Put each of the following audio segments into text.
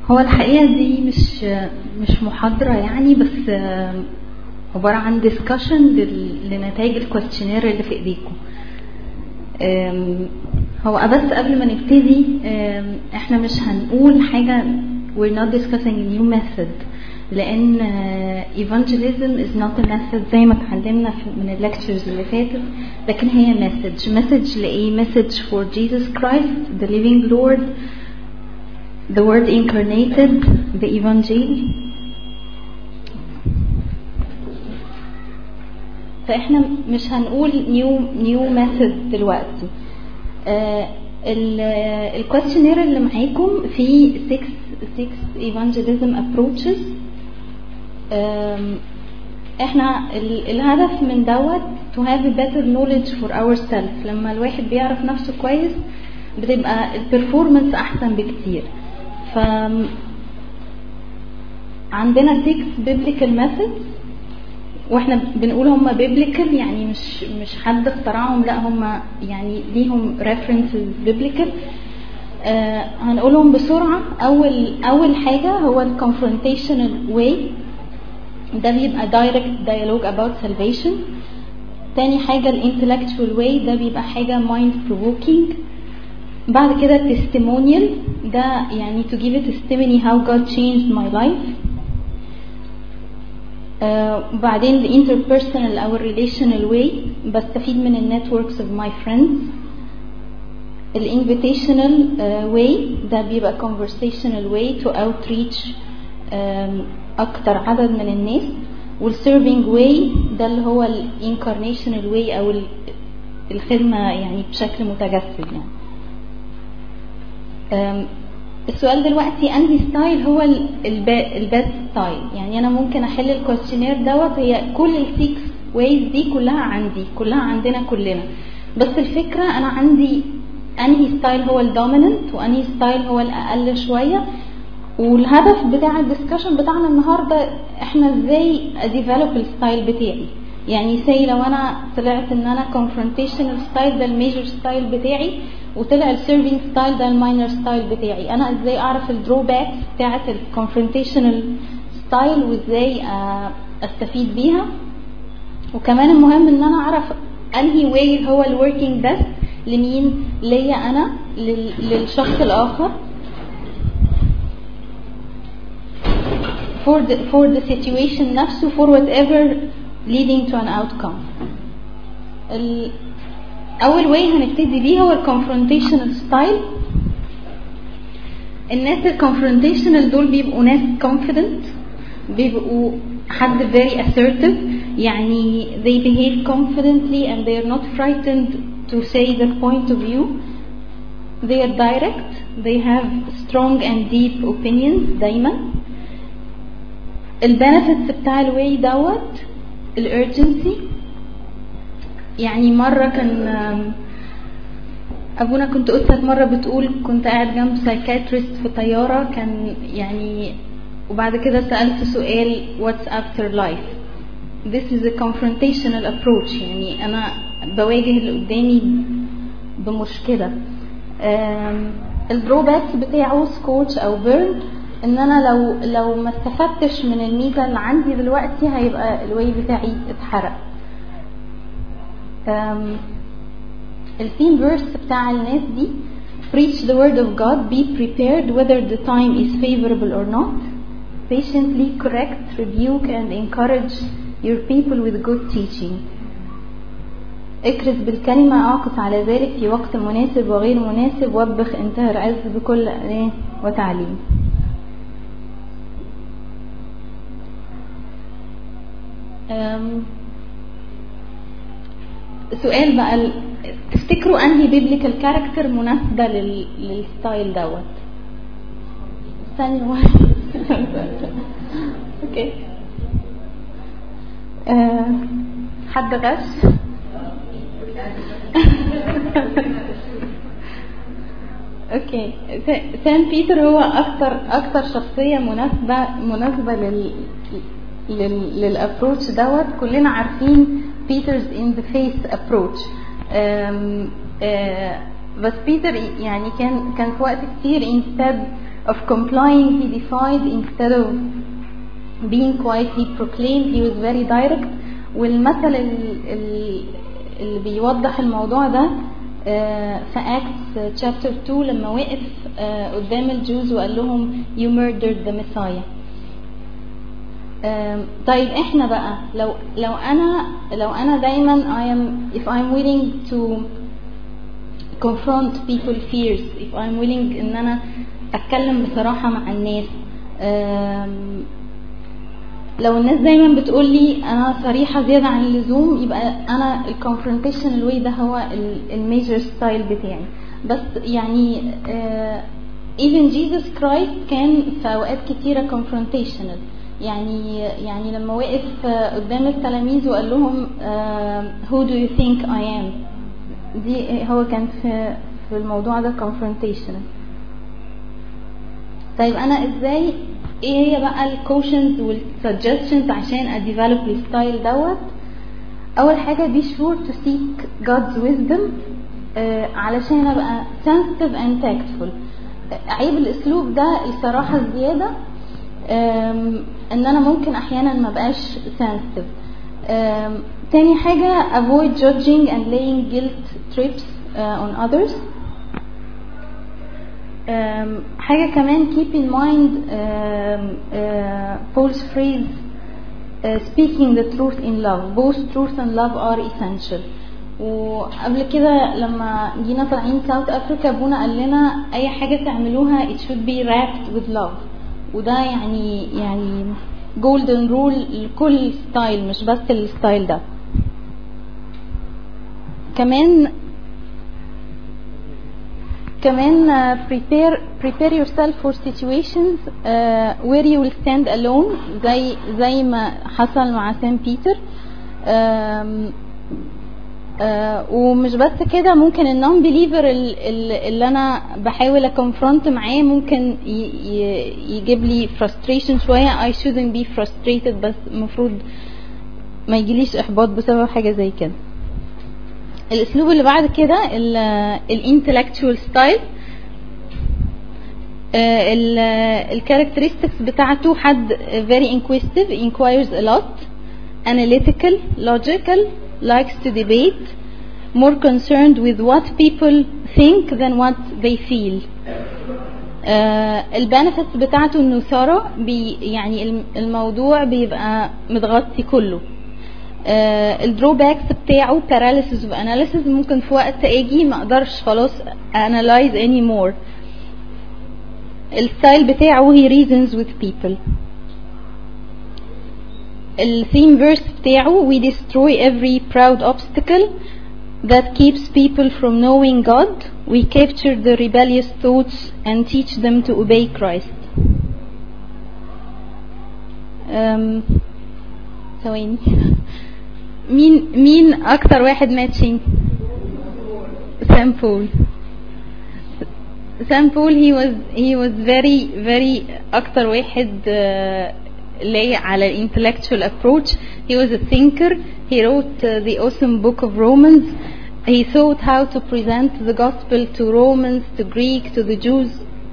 هو الحقيقة دي مش مش محاضرة يعني بس آه، عبارة عن discussion لل- لنتائج الكويستشنير اللي في ايديكم آم، هو بس قبل ما نبتدي آم، احنا مش هنقول حاجة we're not discussing a new method لان آه، evangelism is not a method زي ما اتعلمنا في- من الليكتشرز اللي فاتت لكن هي message message لايه message for Jesus Christ the living Lord the word incarnated the evangel فاحنا مش هنقول نيو نيو ميثود دلوقتي الكويستشنير اللي معاكم فيه 6 6 evangelism approaches آم، احنا ال- الهدف من دوت to have a better knowledge for ourselves لما الواحد بيعرف نفسه كويس بتبقى البرفورمانس احسن بكتير ف عندنا 6 biblical methods واحنا بنقول هم biblical يعني مش مش حد اخترعهم لا هم يعني ليهم references biblical آه هنقولهم بسرعة أول أول حاجة هو ال confrontational way ده بيبقى direct dialogue about salvation تاني حاجة ال intellectual way ده بيبقى حاجة mind provoking بعد كده ال testimonial ده يعني to give a testimony how God changed my life آه، وبعدين the interpersonal أو ال relational way بستفيد من ال networks of my friends ال invitational آه، way ده بيبقى conversational way to outreach آم، أكتر عدد من الناس وال serving way ده اللي هو ال incarnational way أو ال- الخدمة يعني بشكل متجسد يعني أم، السؤال دلوقتي انهي ستايل هو البيست ستايل يعني انا ممكن احل الكويستشنير دوت هي كل السيكس ويز دي كلها عندي كلها عندنا كلنا بس الفكره انا عندي انهي ستايل هو الدوميننت وانهي ستايل هو الاقل شويه والهدف بتاع الدسكشن بتاعنا النهارده احنا ازاي اديفلوب الستايل بتاعي يعني سي لو انا طلعت ان انا confrontational ستايل ده الميجر ستايل بتاعي وطلع السيرفينج ستايل ده الماينر ستايل بتاعي انا ازاي اعرف الدروباكس بتاعه الكونفرونتيشنال ستايل وازاي آه، استفيد بيها وكمان المهم ان انا اعرف انهي واي هو الوركينج بيست لمين ليا انا لل- للشخص الاخر for the for the situation نفسه for whatever leading to an outcome ال اول واي هنبتدي بيه هو الكونفرونتيشنال ستايل الناس الكونفرونتيشنال دول بيبقوا ناس confident بيبقوا حد very assertive يعني they behave confidently and they are not frightened to say their point of view they are direct they have strong and deep opinions دايما البنفيتس بتاع الواي دوت الارجنسي يعني مرة كان آم، أبونا كنت قلت مرة بتقول كنت قاعد جنب سايكاتريست في طيارة كان يعني وبعد كده سألت سؤال what's after life this is a confrontational approach يعني أنا بواجه اللي قدامي بمشكلة آم، الدروباكس بتاعه سكوتش أو بيرن ان انا لو لو ما استفدتش من الميزه اللي عندي دلوقتي هيبقى الواي بتاعي اتحرق أم، الثيم فيرس بتاع الناس دي preach the word of God be prepared whether the time is favorable or not patiently correct rebuke and encourage your people with good teaching اكرز بالكلمة اعكس على ذلك في وقت مناسب وغير مناسب وبخ انتهى العز بكل إيه؟ وتعليم أم، سؤال بقى ال- تفتكروا انهي بيبليكال كاركتر مناسبة لل... للستايل دوت ثانية واحدة اوكي آه، حد غش اوكي س- سان بيتر هو اكتر اكتر شخصيه مناسبه مناسبه لل لل للابروتش دوت كلنا عارفين بيترز ان ذا فيس ابروتش بس بيتر يعني كان كان في وقت كتير instead of complying he defied instead of being quiet he proclaimed he was very direct والمثل ال- ال- اللي بيوضح الموضوع ده آه، في Acts chapter 2 لما وقف آه، قدام الجوز وقال لهم you murdered the Messiah آم، طيب احنا بقى لو لو انا لو انا دايما I am if I'm willing to confront people fears if I'm willing ان انا اتكلم بصراحة مع الناس آم، لو الناس دايما بتقول لي انا صريحة زيادة عن اللزوم يبقى انا الكونفرونتيشن الواي ده هو الميجر ستايل بتاعي بس يعني آه، even Jesus Christ كان في اوقات كتيرة confrontational يعني يعني لما وقف آه، قدام التلاميذ وقال لهم آه، who do you think I am دي هو كان في في الموضوع ده confrontational طيب انا ازاي ايه هي بقى الكوشنز والسجستشنز عشان اديفلوب الستايل دوت اول حاجه be sure to seek God's wisdom آه علشان ابقى sensitive and tactful آه، عيب الاسلوب ده الصراحه الزياده آم، ان انا ممكن احيانا ما بقاش sensitive آم، تاني حاجه avoid judging and laying guilt trips uh, on others um, حاجة كمان keep in mind um, uh, Paul's phrase uh, speaking the truth in love both truth and love are essential وقبل كده لما جينا طالعين ساوث افريكا ابونا قال لنا اي حاجة تعملوها it should be wrapped with love وده يعني يعني golden rule لكل ستايل مش بس الستايل ده كمان كمان uh, prepare prepare yourself for situations uh, where you will stand alone زي زي ما حصل مع سان بيتر um, uh, ومش بس كده ممكن النون بليفر اللي انا بحاول اكونفرونت معاه ممكن ي- ي- يجيب لي frustration شويه I shouldn't be frustrated بس المفروض ما يجيليش احباط بسبب حاجه زي كده الاسلوب اللي بعد كده الانتلكتشوال ستايل الكاركترستكس بتاعته حد very inquisitive inquires a lot analytical logical likes to debate more concerned with what people think than what they feel البنفيتس بتاعته انه ثرى بي يعني الم- الموضوع بيبقى متغطي كله الدروباكس بتاعه paralysis of analysis ممكن في وقت اجي ما اقدرش خلاص analyze anymore الستايل بتاعه he reasons with people الثيم فيرس بتاعه we destroy every proud obstacle that keeps people from knowing God we capture the rebellious thoughts and teach them to obey Christ أم، ثواني مين مين اكتر واحد ماتشنج سام بول سام بول he was he was very very اكتر واحد آه، لايق على الانتلكتشوال approach he was a thinker he wrote uh, the awesome book of Romans he thought how to present the gospel to Romans to Greek to the Jews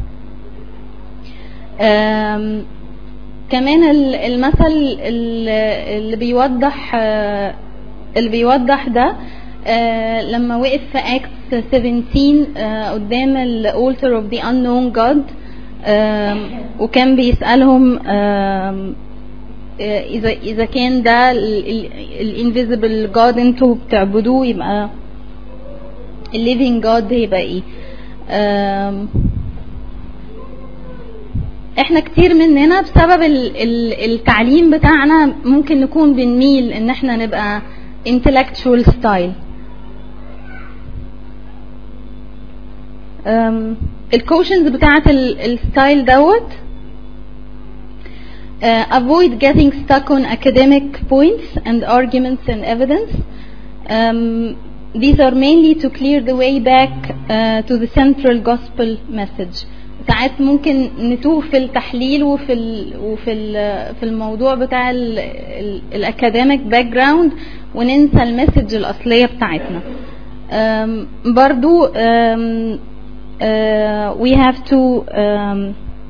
um, كمان ال- المثل ال- اللي بيوضح آه، اللي بيوضح ده آه، لما وقف في اكت 17 آه، قدام الالتر of the unknown God آم، وكان بيسألهم آم، آه، اذا اذا كان ده الانفيزبل جاد انتوا بتعبدوه يبقى الليفينج جاد هيبقى ايه آم، احنا كتير مننا بسبب ال- ال- التعليم بتاعنا ممكن نكون بنميل ان احنا نبقى intellectual style الكوشنز بتاعت الستايل دوت uh, avoid getting stuck on academic points and arguments and evidence um, these are mainly to clear the way back uh, to the central gospel message ساعات ممكن نتوه في التحليل وفي ال وفي ال في الموضوع بتاع الاكاديميك باك جراوند وننسى المسج الاصليه بتاعتنا um, برضو um, uh, we have to um,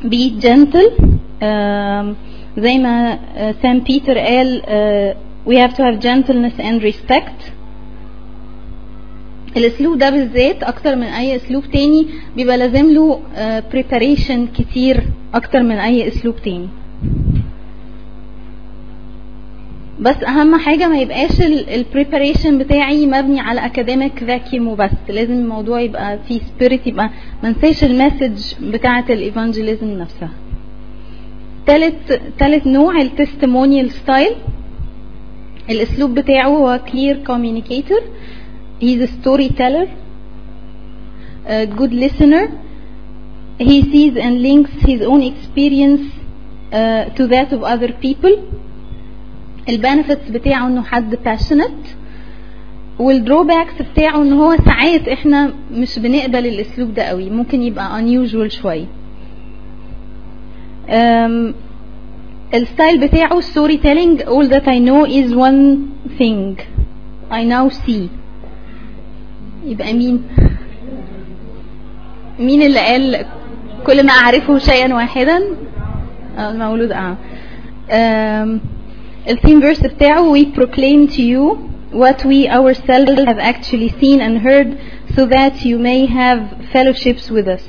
be gentle um, زي ما سام بيتر قال uh, we have to have gentleness and respect الاسلوب ده بالذات اكتر من اي اسلوب تاني بيبقى لازم له uh, preparation كتير اكتر من اي اسلوب تاني بس اهم حاجه ما يبقاش البريباريشن بتاعي مبني على اكاديميك فاكيوم وبس لازم الموضوع يبقى فيه سبيريت يبقى ما انساش المسج بتاعه الايفانجيليزم نفسها تالت تالت نوع التستمونيال ستايل الاسلوب بتاعه هو clear communicator he's a storyteller a good listener he sees and links his own experience uh, to that of other people البنفيتس بتاعه انه حد passionate والدروباكس بتاعه ان هو ساعات احنا مش بنقبل الاسلوب ده قوي ممكن يبقى unusual شويه um, الستايل بتاعه story telling all that I know is one thing I now see يبقى مين مين اللي قال كل ما أعرفه شيئا واحدا المولود اه um, الثيم فيرس بتاعه we proclaim to you what we ourselves have actually seen and heard so that you may have fellowships with us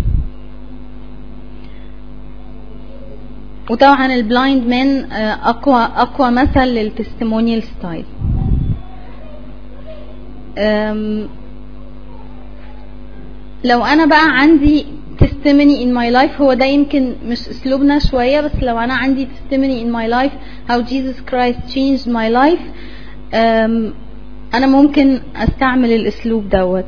وطبعا البلايند مان اقوى اقوى مثل للتستمونيال ستايل لو انا بقى عندي testimony in my life هو ده يمكن مش اسلوبنا شوية بس لو انا عندي testimony in my life how Jesus Christ changed my life um, انا ممكن استعمل الاسلوب دوت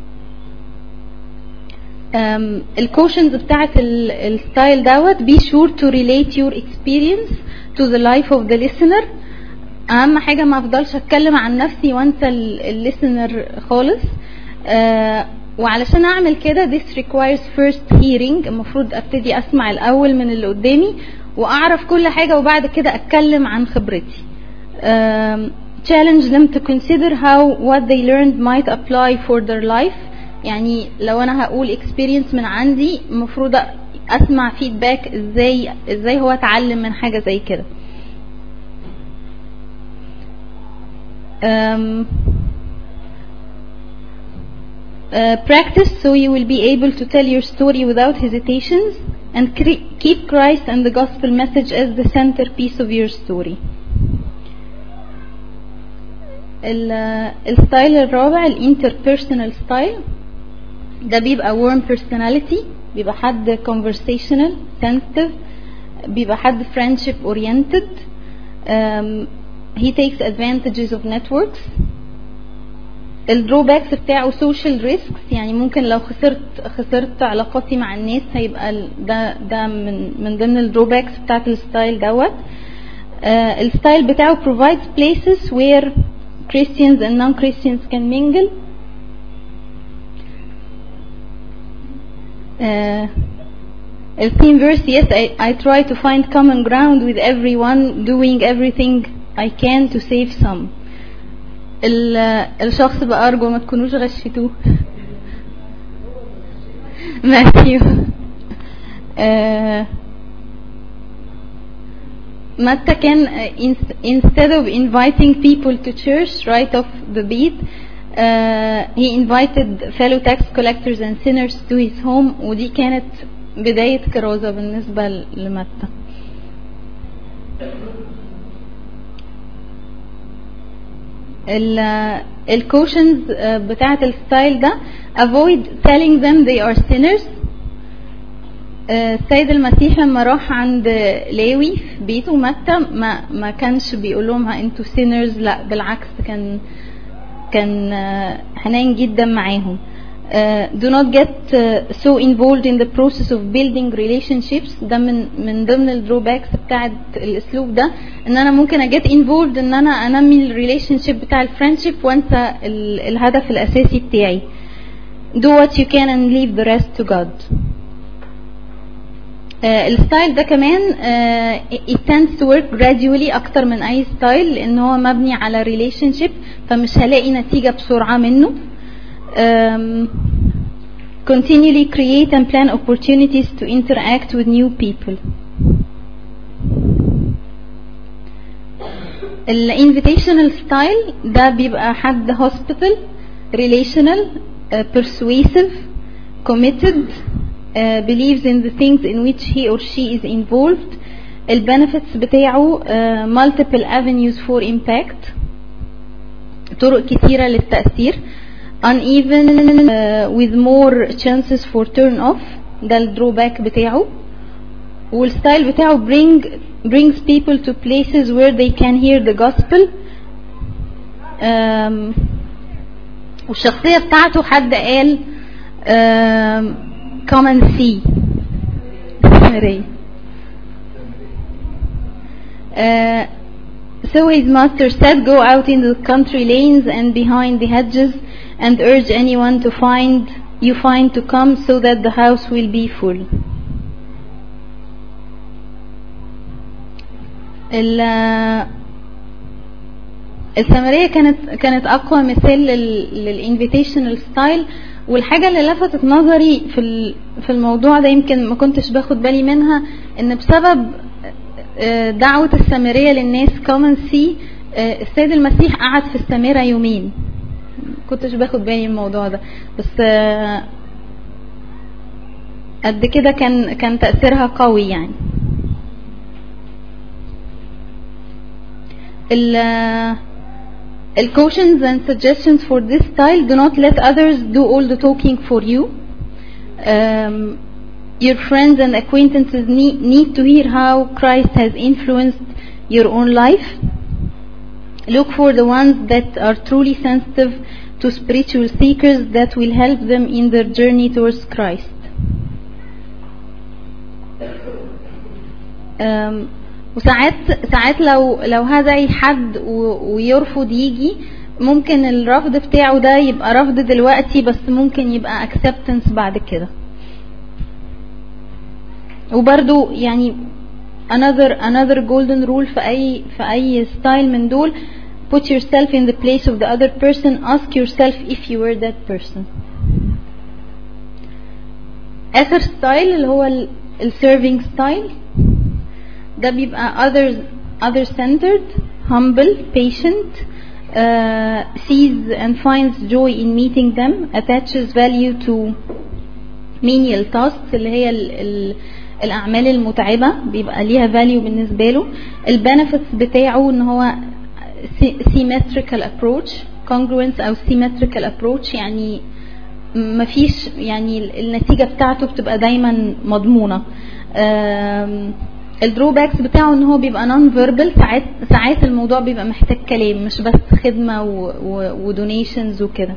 um, الكوشنز بتاعت الستايل دوت be sure to relate your experience to the life of the listener اهم حاجة ما افضلش اتكلم عن نفسي وانسى الليسنر خالص uh, وعلشان اعمل كده this requires first hearing المفروض ابتدي اسمع الاول من اللي قدامي واعرف كل حاجة وبعد كده اتكلم عن خبرتي um, challenge them to consider how what they learned might apply for their life يعني لو انا هقول experience من عندي المفروض اسمع feedback ازاي ازاي هو اتعلم من حاجة زي كده um, Uh, practice so you will be able to tell your story without hesitations and keep Christ and the gospel message as the centerpiece of your story. الستايل الرابع الانتربيرسونال ستايل ده بيبقى warm personality بيبقى حد conversational sensitive بيبقى حد friendship oriented um, he takes advantages of networks الدروباكس بتاعه سوشيال ريسكس يعني ممكن لو خسرت خسرت علاقاتي مع الناس هيبقى ده ده من من ضمن الدروباكس بتاعت الستايل دوت uh, الستايل بتاعه provides places where Christians and non-Christians can mingle uh, الثيم verse yes I, I try to find common ground with everyone doing everything I can to save some الشخص بقى أرجو ما تكونوش غشتوه ماثيو متى كان instead of inviting people to church right off the beat uh, he invited fellow tax collectors and sinners to his home ودي كانت بداية كرازة بالنسبة لمتى الكوشنز بتاعة الستايل ده avoid telling them they are sinners السيد المسيح لما راح عند لاوي في بيته متى ما ما كانش بيقول لهم انتوا sinners لا بالعكس كان كان حنين جدا معاهم Uh, do not get uh, so involved in the process of building relationships ده من من ضمن الدروباكس بتاعت الاسلوب ده ان انا ممكن اجيت involved ان انا انمي الريليشن شيب بتاع الفريندشيب وانسى الهدف الاساسي بتاعي do what you can and leave the rest to God uh, الستايل ده كمان it tends to work gradually اكتر من اي ستايل لان هو مبني على relationship فمش هلاقي نتيجة بسرعة منه Um, continually create and plan opportunities to interact with new people الانفيتيشنال ستايل ده بيبقى حد hospital relational uh, persuasive committed uh, believes in the things in which he or she is involved البنفيتس بتاعه uh, multiple avenues for impact طرق كثيرة للتأثير uneven uh, with more chances for turn off ده الدروباك بتاعه والستايل بتاعه bring brings people to places where they can hear the gospel um, والشخصية بتاعته حد قال um, come and see uh, so his master said go out in the country lanes and behind the hedges and urge anyone to find you find to come so that the house will be full السامريه كانت كانت اقوى مثال للانفيتيشنال ستايل والحاجه اللي لفتت نظري في في الموضوع ده يمكن ما كنتش باخد بالي منها ان بسبب دعوه السامريه للناس كومن سي السيد المسيح قعد في السامره يومين كنتش باخد بالي من الموضوع ده بس قد كده كان كان تاثيرها قوي يعني ال cautions and suggestions for this style do not let others do all the talking for you um, your friends and acquaintances need, need to hear how Christ has influenced your own life look for the ones that are truly sensitive to spiritual seekers that will help them in their journey towards Christ um, وساعات ساعات لو لو هدعي حد ويرفض يجي ممكن الرفض بتاعه ده يبقى رفض دلوقتي بس ممكن يبقى acceptance بعد كده وبرده يعني another another golden rule في اي في اي ستايل من دول put yourself in the place of the other person ask yourself if you were that person اخر ستايل اللي هو السيرفينج ستايل ده بيبقى others other centered humble patient uh, sees and finds joy in meeting them attaches value to menial tasks اللي هي ال ال الأعمال المتعبة بيبقى ليها value بالنسبة له البنفيتس بتاعه ان هو symmetrical approach congruence أو symmetrical approach يعني مفيش يعني النتيجة بتاعته بتبقى دايما مضمونة الدروباكس بتاعه ان هو بيبقى نون فيربال ساعات ساعات الموضوع بيبقى محتاج كلام مش بس خدمه ودونيشنز وكده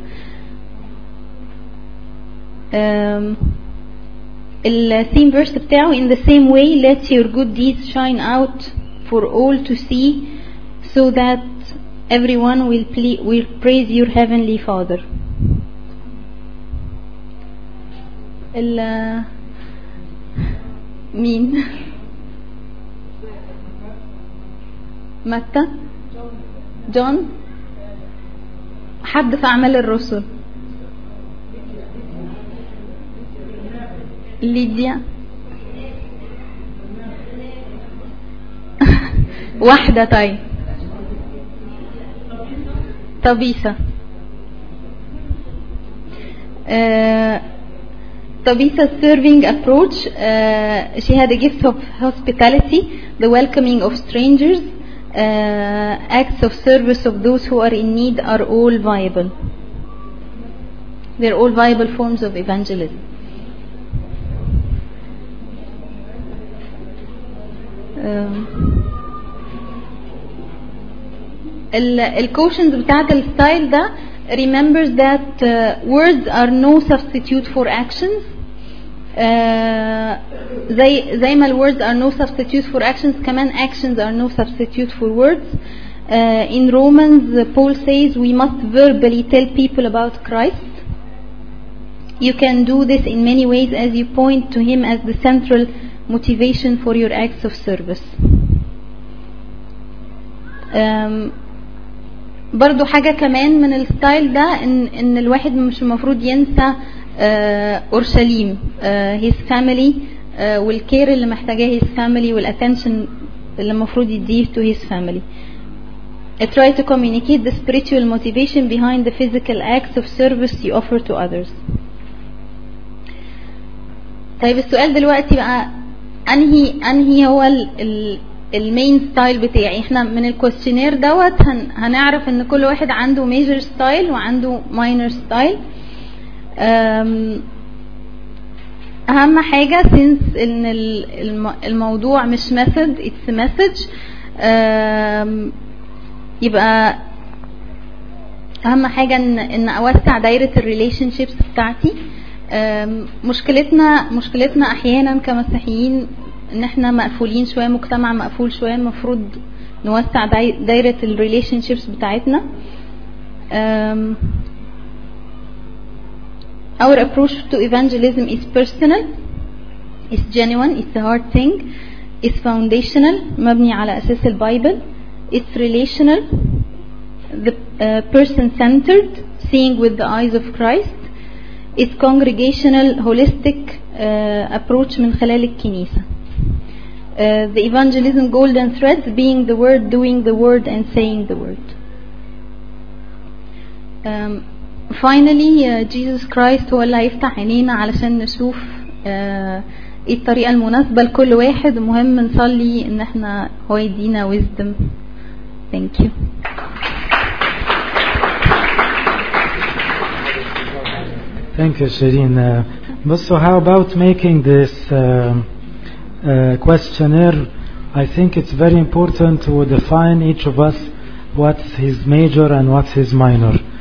الثيم فيرس بتاعه in the same way let your good deeds shine out for all to see so that everyone will, ple- will praise your heavenly father ال مين متى جون حد في أعمال الرسل ليديا واحدة طيب طبيسة uh, Tabisa's serving approach, uh, she had a gift of hospitality, the welcoming of strangers, uh, acts of service of those who are in need are all viable. They're all viable forms of evangelism. الكوشنز بتاعت الستايل ده remembers that uh, words are no substitute for actions uh, زي زي ما words are no substitute for actions كمان actions are no substitute for words uh, in Romans Paul says we must verbally tell people about Christ you can do this in many ways as you point to him as the central motivation for your acts of service um, برضو حاجة كمان من الستايل ده ان, إن الواحد مش المفروض ينسى آه، اورشليم هيز فاميلي والكير اللي محتاجاه هيز فاميلي والاتنشن اللي المفروض يديه to his family try to communicate the spiritual motivation behind the physical acts of service you offer to others طيب السؤال دلوقتي بقى انهي انهي هو ال ال المين ستايل بتاعي احنا من الكويستشنير دوت هن هنعرف ان كل واحد عنده ميجر ستايل وعنده ماينر ستايل اهم حاجة since ان ال- الموضوع مش method it's a message أم، يبقى اهم حاجة ان ان اوسع دايرة الريليشن شيبس بتاعتي أم، مشكلتنا مشكلتنا احيانا كمسيحيين ان احنا مقفولين شوية مجتمع مقفول شوية المفروض نوسع داي- دايرة الريليشن شيبس بتاعتنا أم، Our approach to evangelism is personal, it's genuine, it's a hard thing, it's foundational, مبني على أساس البايبل, it's relational, the uh, person-centered, seeing with the eyes of Christ, it's congregational, holistic uh, approach من خلال الكنيسة. Uh, the evangelism golden threads being the word, doing the word, and saying the word. Um, finally uh, Jesus Christ هو اللي هيفتح عينينا علشان نشوف uh, ايه الطريقة المناسبة لكل واحد مهم نصلي ان احنا هو يدينا wisdom thank you Thank you, Shirin. Uh, but so how about making this um, uh, questionnaire? I think it's very important to define each of us what's his major and what's his minor.